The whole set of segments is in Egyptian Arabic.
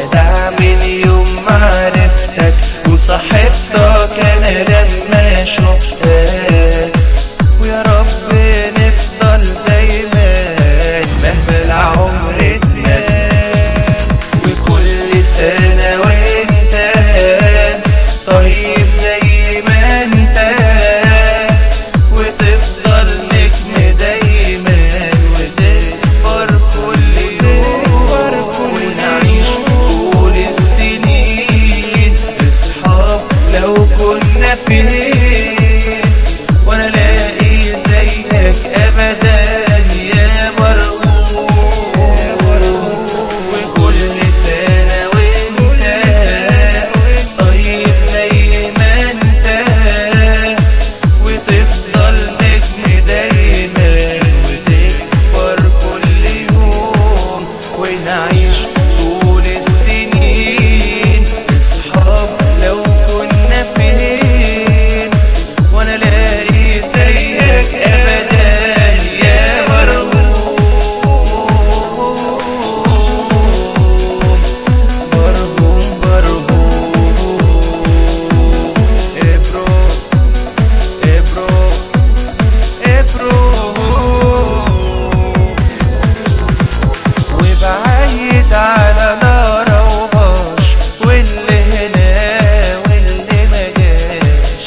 جدع من يوم ما عرفتك وصاحبتك انا لما شفتك ويا رب نفضل دايما مهما العمر اتمد وكل سنة وانت طيب زي ما انت وتفضل نجم دايما وتكبر كل يوم ونعيش طول السنين اصحاب لو كنا فين وانا لاقي زيك ابدا يا مرغوب وكل سنة وانت طيب زي ما انت وتفضل نجم دايما وتكبر كل يوم ونعيش طول السنين اصحاب لو كنا فين وانا لاقي زيك ابدا يا مرهوم مرهوم مرهوم ابرو ابرو ابرو وبعيد على نار وباش واللي هنا واللي ما جاش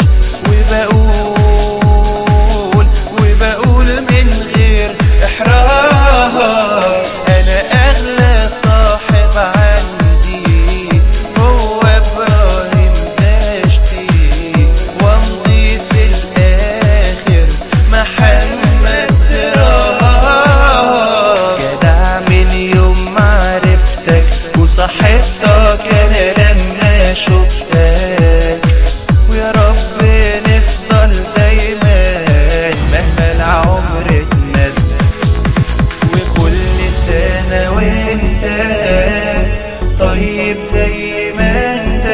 وبقول وبقول من غير احراج انا اغلى صاحب عندي هو ابراهيم داشتي وامضي في الاخر محمد سراج جدع من يوم ما عرفتك وصاحبتك انا لما شفتك ويا رب نفضل دايما مهما العمر اتمد وكل سنة وانت طيب زي ما انت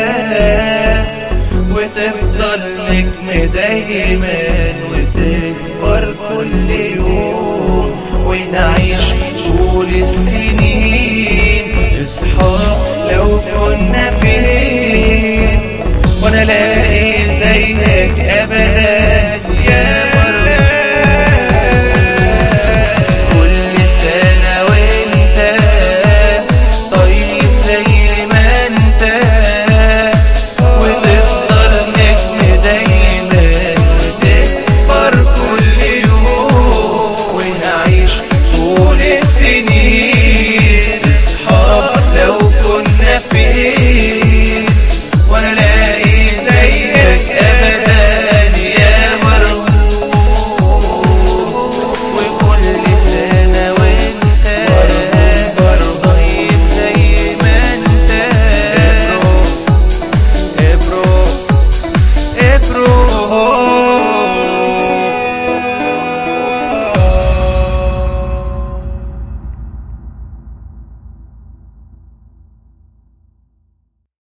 وتفضل نجم دايما وتكبر كل يوم ونعيش طول السنين اصحاب لو كنا فين وانا لا